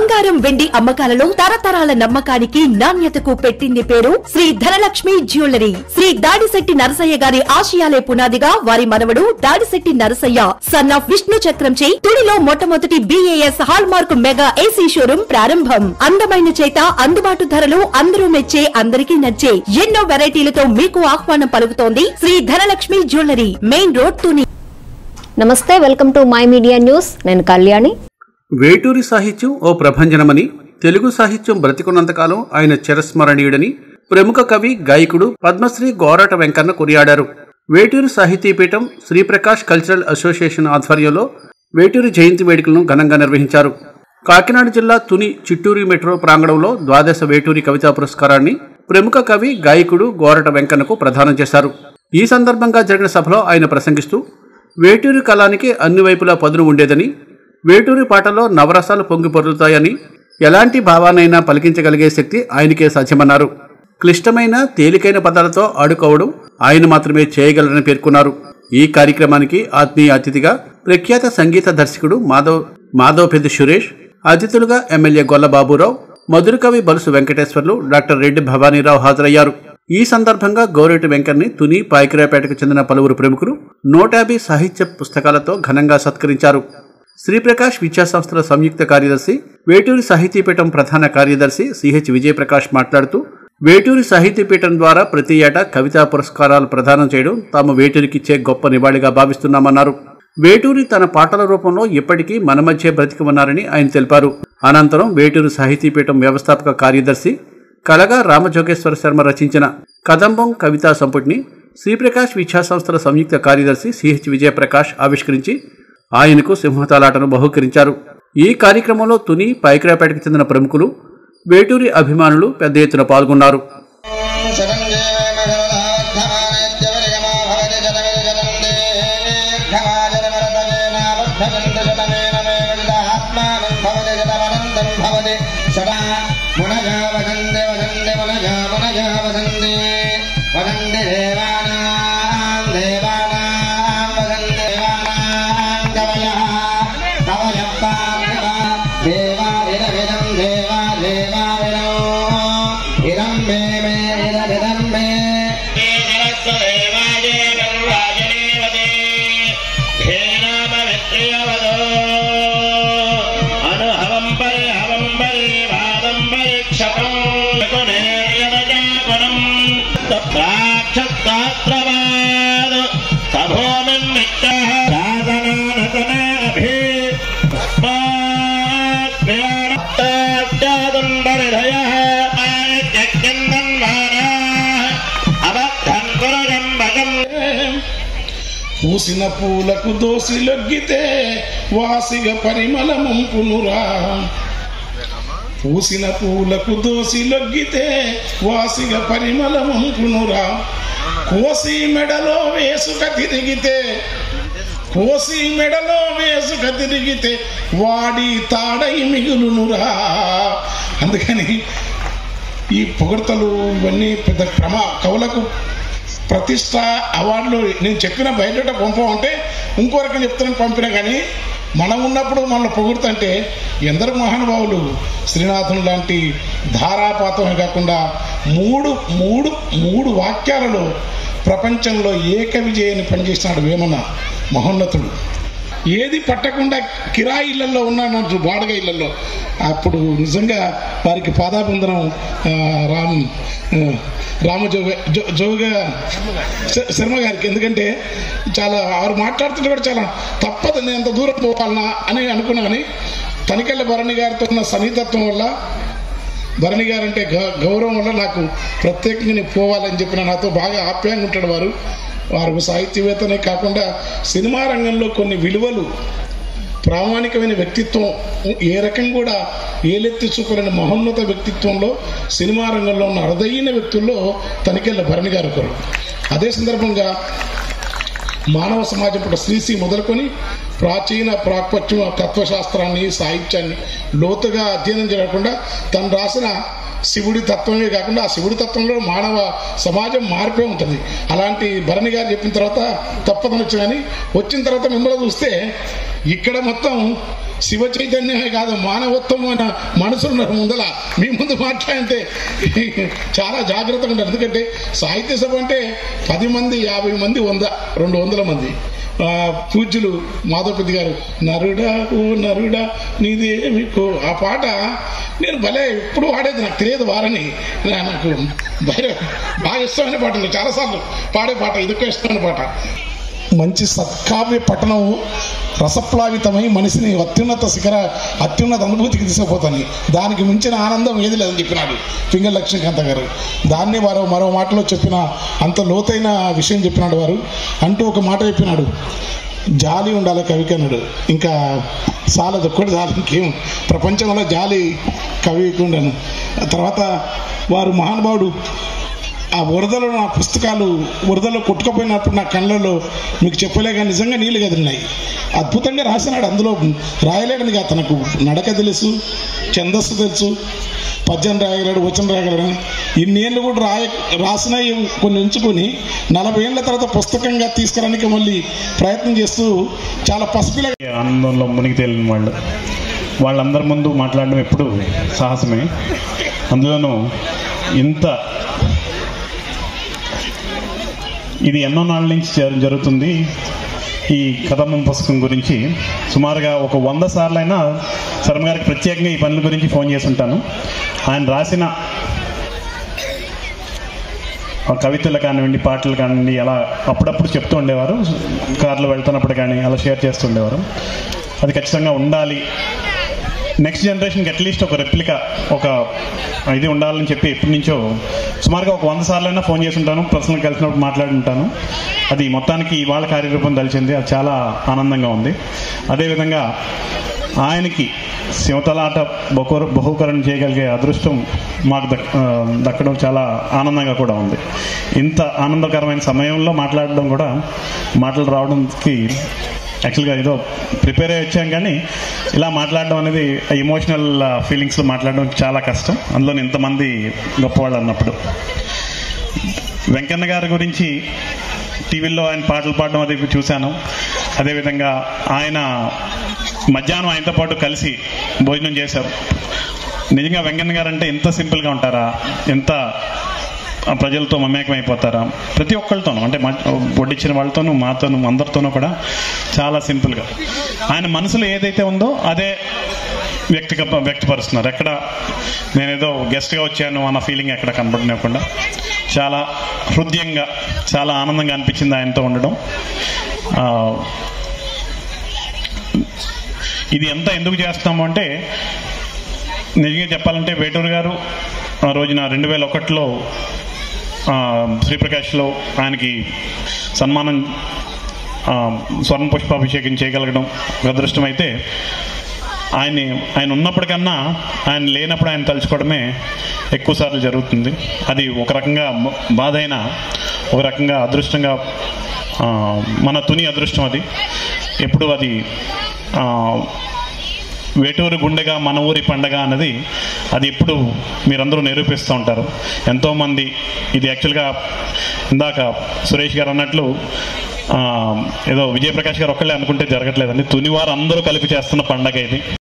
బంగారం వెండి అమ్మకాలలో తరతరాల నమ్మకానికి నాణ్యతకు పెట్టింది పేరు శ్రీ ధనలక్ష్మి జ్యువెలరీ శ్రీ దాడిశెట్టి నరసయ్య గారి ఆశయాలే పునాదిగా వారి మనవడు దాడిశెట్టి నరసయ్య సన్ ఆఫ్ విష్ణు చక్రంచే తుడిలో మొట్టమొదటి BIS hallmark mega AC showroom ప్రారంభం అందమైన చేత అందుబాటు ధరలు అందరూ మెచ్చే అందరికీ నచ్చే ఎన్నో వెరైటీలతో మీకు ఆహ్వానం పలుకుతోంది Shri Dhanalakshmi jewellery main road Tuni నమస్తే welcome to my media news నేను కళ్యాణి వేటూరి సాహిత్యం ఓ ప్రభంజనమని తెలుగు సాహిత్యం బ్రతికున్నంతకాలం ఆయన చిరస్మరణీయుడని ప్రముఖ కవి గాయకుడు పద్మశ్రీ గోరాట వెంకన్న కొనియాడారు వేటూరి సాహితీపీఠం శ్రీప్రకాష్ కల్చరల్ అసోసియేషన్ ఆధ్వర్యంలో వేటూరి జయంతి వేడుకలను ఘనంగా నిర్వహించారు కాకినాడ జిల్లా తుని చిట్టూరి మెట్రో ప్రాంగణంలో ద్వాదశ వేటూరి కవితా పురస్కారాన్ని ప్రముఖ కవి గాయకుడు గోరట వెంకన్నకు ప్రదానం చేశారు ఈ సందర్భంగా జరిగిన సభలో ఆయన ప్రసంగిస్తూ వేటూరి కళానికి అన్ని వైపులా పదును ఉండేదని వేటూరి పాటలో నవరసాలు పొంగి పొరులుతాయని ఎలాంటి భావానైనా పలికించగలిగే శక్తి ఆయనకే సాధ్యమన్నారు క్లిష్టమైన తేలికైన పదాలతో ఆడుకోవడం ఆయన మాత్రమే చేయగలరని పేర్కొన్నారు ఈ కార్యక్రమానికి ఆత్మీయ అతిథిగా ప్రఖ్యాత సంగీత దర్శకుడు మాధవ్ మాధవ్ పెద్ది సురేష్ అతిథులుగా ఎమ్మెల్యే గొల్ల బాబురావు మధురకవి బలుసు వెంకటేశ్వర్లు డాక్టర్ రెడ్డి భవానీరావు హాజరయ్యారు ఈ సందర్భంగా గౌరెటి వెంకర్ని తుని పాయకిరాపేటకు చెందిన పలువురు ప్రముఖులు నూట యాభై సాహిత్య పుస్తకాలతో ఘనంగా సత్కరించారు శ్రీప్రకాష్ విద్యాసంస్థల సంయుక్త కార్యదర్శి వేటూరి సాహితీపీఠం ప్రధాన కార్యదర్శి సిహెచ్ విజయప్రకాష్ మాట్లాడుతూ వేటూరి సాహితీపీఠం ద్వారా ప్రతి ఏటా కవితా పురస్కారాలు ప్రదానం చేయడం తాము వేటూరికిచ్చే గొప్ప నివాళిగా భావిస్తున్నామన్నారు వేటూరి తన పాటల రూపంలో ఇప్పటికీ మన మధ్య బ్రతికి ఉన్నారని ఆయన తెలిపారు అనంతరం వేటూరి సాహితీపీఠం వ్యవస్థాపక కార్యదర్శి కలగా రామజోగేశ్వర శర్మ రచించిన కదంబం కవితా సంపుటిని శ్రీప్రకాష్ విద్యాసంస్థల సంయుక్త కార్యదర్శి సిహెచ్ విజయప్రకాష్ ఆవిష్కరించి ఆయనకు సింహతాలాటను బహుకరించారు ఈ కార్యక్రమంలో తుని పైకిరాపేటకు చెందిన ప్రముఖులు వేటూరి అభిమానులు పెద్ద ఎత్తున పాల్గొన్నారు సదా మునగా వదందే వదందే మునగా మునగా వదందే వదందే దేవానాం దేవానాం వదందే దేవానాం కవయః కవయః పార్థివ దేవా ఇదమిదం దేవా దేవా విదో ఇదం మే మే ఇదమిదం మే అనుహవం పరిహవం పరివాదం పరీక్షకం ప్రాక్షత్రాత్రవాద సభోమిన్మిత్త సాధనానతనాభి పరిధయ అబద్ధం కురజం భగం పూసిన పూలకు దోసిలొగ్గితే వాసిగ పరిమళముంపునురా పూసిన పూలకు దోసిలొగ్గితే వాసిగ పరిమళముంపునురా కోసి మెడలో వేసుక తిరిగితే కోసి మెడలో వేసుక తిరిగితే వాడి తాడై మిగులునురా అందుకని ఈ పొగడ్తలు ఇవన్నీ పెద్ద క్రమ కవులకు ప్రతిష్ట అవార్డులు నేను చెప్పిన బయట పంపమంటే ఇంకో రకం చెప్తాను పంపినా కానీ మనం ఉన్నప్పుడు మనల్ని పొగుడుతుంటే ఎందరు మహానుభావులు శ్రీనాథుని లాంటి ధారాపాతమే కాకుండా మూడు మూడు మూడు వాక్యాలలో ప్రపంచంలో ఏక విజయాన్ని పనిచేసినాడు వేమన మహోన్నతుడు ఏది పట్టకుండా కిరాయి ఇళ్లలో ఉన్నాడు బాడగ ఇళ్లలో అప్పుడు నిజంగా వారికి పాదాబంధనం ఆ, రామ్ ఆ, రామజోగ జో- జోగ శ- శర్మ గారికి ఎందుకంటే చాలా వారు మాట్లాడుతుంటే కూడా చాలా తప్పదు నేను ఎంత దూరం పోవాలనా అని అనుకున్నా కానీ తనికెళ్ళ భరణి గారితో ఉన్న సన్నిహితత్వం వల్ల భరణి గారు అంటే గ- గౌరవం వల్ల నాకు ప్రత్యేకంగా నేను పోవాలని చెప్పిన నాతో బాగా ఆప్యాయంగా ఉంటాడు వారు వారు సాహిత్యవేత్తనే కాకుండా సినిమా రంగంలో కొన్ని విలువలు ప్రామాణికమైన వ్యక్తిత్వం ఏ రకం కూడా ఏలెత్తి చూపలేని మహోన్నత వ్యక్తిత్వంలో సినిమా రంగంలో ఉన్న అరుదైన వ్యక్తుల్లో తనికెళ్ళ భరణి గారు ఒకరు అదే సందర్భంగా మానవ సమాజం పుట్ట శ్రీశ్రీ మొదలుకొని ప్రాచీన ప్రాపంచిమ తత్వశాస్త్రాన్ని సాహిత్యాన్ని లోతుగా అధ్యయనం చేయకుండా తను రాసిన శివుడి తత్వమే కాకుండా ఆ శివుడి తత్వంలో మానవ సమాజం మారిపోయి ఉంటుంది అలాంటి భరణి గారు చెప్పిన తర్వాత తప్పదని వచ్చి కానీ వచ్చిన తర్వాత మిమ్మల్ని చూస్తే ఇక్కడ మొత్తం శివ చైతన్యమే కాదు మానవత్వం అన్న మనసులు ఉన్నారు ముందల మీ ముందు మాట్లాడితే చాలా జాగ్రత్తగా ఉంటారు ఎందుకంటే సాహిత్య సభ అంటే పది మంది యాభై మంది వంద రెండు వందల మంది ఆ, పూజ్యులు మాధవపతి గారు నరుడా ఓ నరుడా నీదేమికో ఆ పాట నేను భలే ఎప్పుడు వాడేది నాకు తెలియదు వారని నా- నాకు భలే బాగా ఇష్టమైన పాట ఉంది చాలాసార్లు పాడే పాట ఇదొక ఇష్టమైన పాట మంచి సత్కావ్య పఠనం రసప్లావితమై మనిషిని అత్యున్నత శిఖర అత్యున్నత అనుభూతికి తీసుకుపోతాను దానికి మించిన ఆనందం ఏది లేదని చెప్పినాడు పింగళ లక్ష్మీకాంత గారు దాన్ని వారు మరో మాటలో చెప్పిన అంత లోతైన విషయం చెప్పినాడు వారు అంటూ ఒక మాట చెప్పినాడు జాలి ఉండాలి కవికి అన్నాడు ఇంకా చాలదు ఒక్కటి చాలు ఇంకేం ప్రపంచంలో జాలి కవికి ఉండను తర్వాత వారు మహానుభావుడు ఆ వరదలో నా పుస్తకాలు వరదలో కొట్టుకుపోయినప్పుడు నా కళ్ళలో మీకు చెప్పలేక నిజంగా నీళ్ళు కదిలినాయి అద్భుతంగా రాసినాడు అందులో రాయలేడని కాదు తనకు నడక తెలుసు ఛందస్సు తెలుసు పద్యం రాయగలడు వచనం రాయగలడు ఇన్నేళ్ళు కూడా రాయ రాసినవి కొన్ని ఉంచుకొని నలభై ఏళ్ళ తర్వాత పుస్తకంగా తీసుకురానికి మళ్ళీ ప్రయత్నం చేస్తూ చాలా పసిపిల్ల ఆనందంలో మునిగి తేలిన వాళ్ళు వాళ్ళందరి ముందు మాట్లాడడం ఎప్పుడు సాహసమే అందులోనూ ఇంత ఇది ఎన్నో నాళ్ళ నుంచి జరు- జరుగుతుంది ఈ కథమం పుస్తకం గురించి సుమారుగా ఒక వంద సార్లు అయినా శర్మ గారికి ప్రత్యేకంగా ఈ పనుల గురించి ఫోన్ చేసి ఉంటాను ఆయన రాసిన ఆ కవితలు కానివ్వండి పాటలు కానివ్వండి అలా అప్పుడప్పుడు చెప్తూ ఉండేవారు కార్లో వెళ్తున్నప్పుడు కానీ అలా షేర్ చేస్తూ ఉండేవారు అది ఖచ్చితంగా ఉండాలి నెక్స్ట్ జనరేషన్కి అట్లీస్ట్ ఒక రెప్లికా ఒక ఇది ఉండాలని చెప్పి ఎప్పటి నుంచో సుమారుగా ఒక వంద సార్లు అయినా ఫోన్ చేసి ఉంటాను పర్సనల్ కలిసినప్పుడు మాట్లాడి ఉంటాను అది మొత్తానికి ఇవాళ కార్యరూపం దలిచింది అది చాలా ఆనందంగా ఉంది అదేవిధంగా ఆయనకి శివతలాట బహు బహుకరణ చేయగలిగే అదృష్టం మాకు దక్ ఆ, దక్కడం చాలా ఆనందంగా కూడా ఉంది ఇంత ఆనందకరమైన సమయంలో మాట్లాడడం కూడా మాటలు రావడానికి యాక్చువల్గా ఏదో ప్రిపేర్ అయ్యి వచ్చాం కానీ ఇలా మాట్లాడడం అనేది ఎమోషనల్ ఫీలింగ్స్లో మాట్లాడడం చాలా కష్టం అందులో ఇంతమంది గొప్పవాళ్ళు అన్నప్పుడు వెంకన్న గారి గురించి టీవీలో ఆయన పాటలు పాడడం అది చూశాను అదేవిధంగా ఆయన మధ్యాహ్నం ఆయనతో పాటు కలిసి భోజనం చేశారు నిజంగా వెంకన్న గారు అంటే ఎంత సింపుల్గా ఉంటారా ఎంత ఆ ప్రజలతో మమేకం అయిపోతారా ప్రతి ఒక్కరితోనూ అంటే మా- వడ్డించిన వాళ్ళతోనూ మాతోనూ అందరితోనూ కూడా చాలా సింపుల్గా ఆయన మనసులో ఏదైతే ఉందో అదే వ్యక్తిగ వ్యక్తపరుస్తున్నారు ఎక్కడ నేనేదో గెస్ట్గా వచ్చాను అన్న ఫీలింగ్ ఎక్కడ కనబడనివ్వకుండా చాలా హృదయంగా చాలా ఆనందంగా అనిపించింది ఆయనతో ఉండడం ఆ, ఇది ఎంత ఎందుకు చేస్తాము అంటే నిజంగా చెప్పాలంటే వేటూరు గారు ఆ రోజున రెండు వేల ఒకటిలో ఆ, శ్రీప్రకాష్లో ఆయనకి సన్మానం ఆ, స్వర్ణ పుష్పాభిషేకం చేయగలగడం ఒక అదృష్టం అయితే ఆయన్ని ఆయన ఉన్నప్పటికన్నా ఆయన లేనప్పుడు ఆయన తలుచుకోవడమే ఎక్కువ సార్లు జరుగుతుంది అది ఒక రకంగా మ- బాధ అయినా ఒక రకంగా అదృష్టంగా ఆ, మన తుని అదృష్టం అది ఎప్పుడు అది ఆ, వేటూరు గుండెగా మన ఊరి పండగ అన్నది అది ఎప్పుడు మీరందరూ నిరూపిస్తూ ఉంటారు ఎంతోమంది ఇది యాక్చువల్గా ఇందాక సురేష్ గారు అన్నట్లు ఆ, ఏదో విజయప్రకాష్ గారు ఒక్కళ్ళే అనుకుంటే జరగట్లేదండి తుని వారు అందరూ కలిపి చేస్తున్న పండగ ఇది